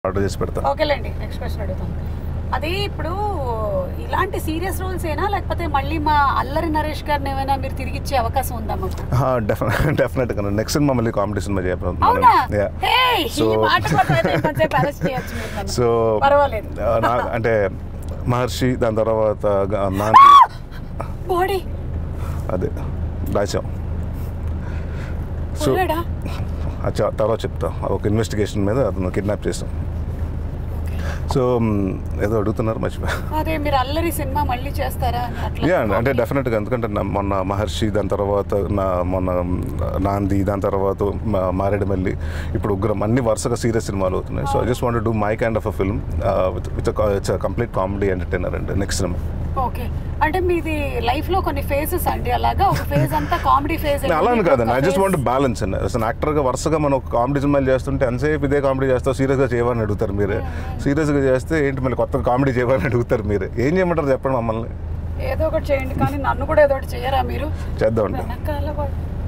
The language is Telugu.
ఆర్డర్ చేసి పెడతాను ఓకేలేండి నెక్స్ట్ క్వశ్చన్ అడుగుతాను అది ఇప్పుడు ఇలాంటి సీరియస్ రోల్స్ ఏనా లేకపోతే మళ్ళీ మా అల్లరి నరేష్ గారిని ఏమైనా మీరు తిరిగి ఇచ్చే అవకాశం ఉందా మాకు డెఫినెట్ డెఫినెట్గా నెక్స్ట్ సినిమా మళ్ళీ కామెడీ సినిమా అవునా చేయబోతున్నాను యా Hey, ఈ So- మాట కోసం అయితే ఇంకొంచెంసేపు arrest చేయొచ్చు మీరు నన్ను. సో పర్వాలేదు నా అంటే మహర్షి దాని తర్వాత గ- నాని బాడీ అదే దాచాం సో పోయాడా అచ్చా తర్వాత చెప్తా ఒక ఇన్వెస్టిగేషన్ మీద అతను కిడ్నాప్ చేసాం సో మ్, ఏదో అడుగుతున్నారు మర్చిపోయా అదే మీరు అల్లరి సినిమా మళ్ళీ చేస్తారా అని అట్లా యా అంటే డెఫినెట్గా ఎందుకంటే నా- మొన్న మహర్షి దాని తర్వాత నా మొన్న నాంది దాని తర్వాత మా- మారేడుమల్లి ఇప్పుడు ఉగ్రం అన్ని వరుసగా సీరియస్ సినిమాలు అవుతున్నాయి so I just want do my kind of uh film with with it's complete comedy entertainer అండి నెక్స్ట్ సినిమా ఓకే అంటే మీది లైఫ్ లో కొన్ని ఫేజెస్ అండి అలాగా ఒక ఫేజ్ అంతా కామెడీ ఫేజ్ అలా అని కాదండి ఐ జస్ట్ వాంట్ బ్యాలెన్స్ అండి అసలు యాక్టర్గా వరుసగా మనం ఒక కామెడీ సినిమాలు చేస్తుంటే ఎంతసేపు ఇదే కామెడీ చేస్తావు సీరియస్గా చేయమని అడుగుతారు మీరే సీరియస్గా చేస్తే ఏంటి మళ్ళీ కొత్త కామెడీ చేయమని అడుగుతారు మీరే ఏం చేయమంటారు చెప్పండి మమ్మల్ని ఏదో ఒకటి చేయండి కానీ నన్ను కూడా ఏదో ఒకటి చేయరా మీరు చేద్దామండి వెనకాల పడ్-